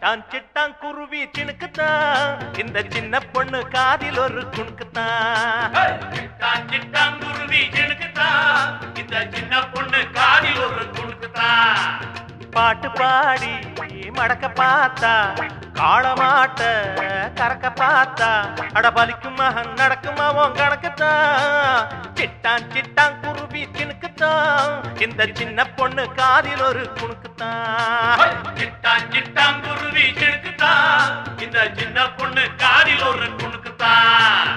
சிட்டான் சிட்டான் குருவி சினுக்குத்தான் இந்த சின்ன பொண்ணு காதில் ஒரு குணுக்குத்தான் சிட்டான் சிட்டான் குருவி சினுக்குத்தான் இந்த சின்ன பொண்ணு காதில் ஒரு குணுக்குத்தான் பாட்டு பாடி மடக்க பார்த்தா காளமாட்ட கறக்க பார்த்தா அட பலிக்கும் மகன் நடக்குமா உன் கணக்குத்தான் சிட்டான் சிட்டான் குருவி சினுக்குத்தான் இந்த சின்ன பொண்ணு காதில் ஒரு குணுக்குத்தான் சிட்டான் சிட்டான் குருவி சினுக்குத்தான் இந்த சின்ன பொண்ணு காதில் ஒரு குணுக்குத்தான்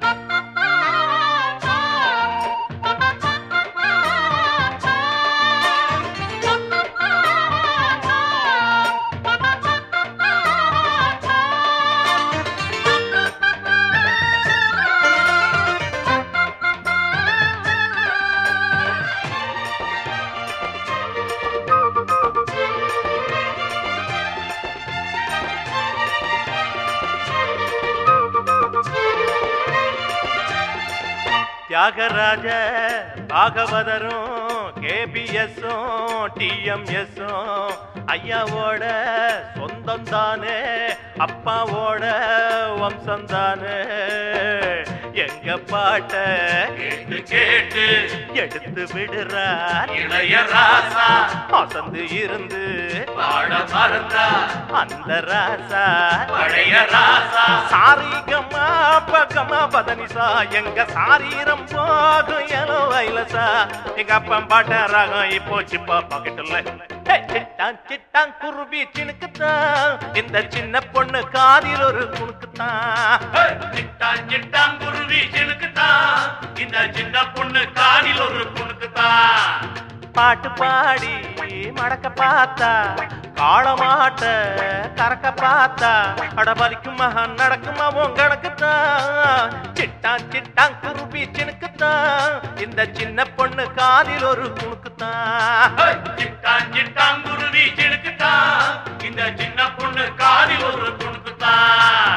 தியாகராஜ பாகவதரும் கேபிஎஸும் டிஎம்எஸும் ஐயாவோட சொந்தம் தானே அப்பாவோட வம்சம் தானே எங்க பாட்ட கேட்டு கேட்டு எடுத்து விடுறார் இளைய ராசா அசந்து இருந்து பாட மறந்தா அந்த ராசா பழைய ராசா சாரிகமா பகமா பதனிசா எங்க சாரீரம் போகும் எலோ வைலசா எங்க அப்பன் பாட்ட ராகம் இப்போ சிப்பா பாக்கெட்டுல சிட்டான் சிட்டான் குருவி சினுக்குத்தான் இந்த சின்ன பொண்ணு காதில் ஒரு குணுக்குத்தான் சிட்டான் சிட்டான் குருவி சினுக்குத்தான் இந்த சின்ன பொண்ணு காதில் ஒரு குணுக்குத்தான் பாட்டு பாடி மடக்க பார்த்தா காளமாட்ட கறக்க பார்த்தா அட பலிக்கும் மகன் நடக்குமா உன் கணக்குத்தான் சிட்டான் சிட்டான் குருவி சினுக்குத்தான் இந்த சின்ன பொண்ணு காதில் ஒரு குணுக்குத்தான் சிட்டான் சிட்டான் குருவி சினுக்குத்தான் இந்த சின்ன பொண்ணு காதில் ஒரு குணுக்குத்தான்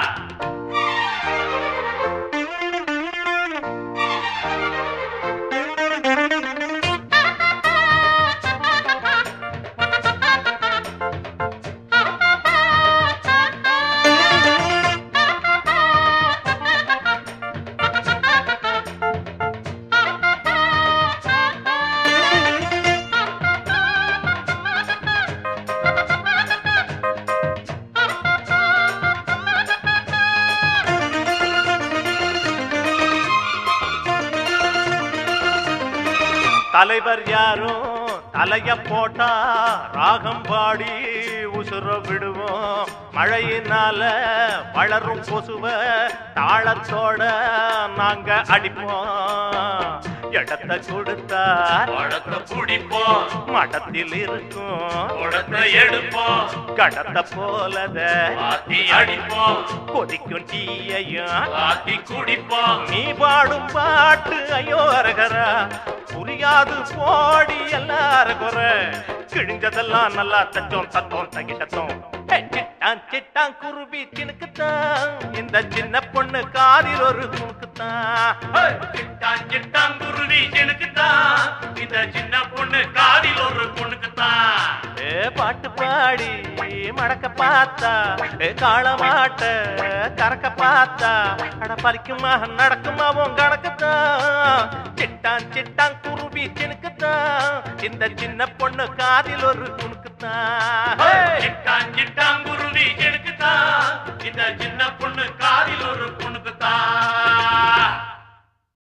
தலைவர் யாரும் தலைய போட்டா ராகம் பாடி உசுர விடுவோம் மழையினால வளரும் கொசுவ தாளத்தோட நாங்க அடிப்போம் இடத்தை கொடுத்தா பழத்தை குடிப்போம் மடத்தில் இருக்கும் குடத்தை எடுப்போம் கடத்த போலத மாத்தி அடிப்போம் கொதிக்கும் டீயையும் மாத்தி குடிப்போம் நீ பாடும் பாட்டு ஐயோ அரகரா புரியாது போடி எல்லாரும் குறை கிழிஞ்சதெல்லாம் நல்லா தச்சோம் தத்தோம் தகிட்டத்தோம் ஹே, சிட்டான் சிட்டான் குருவி சினுக்குத்தான் இந்த சின்ன பொண்ணு காதில் ஒரு குணுக்குத்தான் சிட்டான் சிட்டான் குருவி சினுக்குத்தான் இந்த சின்ன பொண்ணு காதில் ஒரு பொண்ணுக்குத்தான் ஏ பாட்டு பாடி மடக்க பார்த்தா ஏ காளமாட்ட கறக்க பார்த்தா அட பறிக்குமா நடக்குமா உன் கணக்குத்தான் சிட்டான் சிட்டான் குருவி சினுக்குத்தான் இந்த சின்ன பொண்ணு காதில் ஒரு குணுக்குத்தான் சிட்டான் சிட்டான் குருவி சினுக்குத்தான் இந்த சின்ன பொண்ணு காதில் ஒரு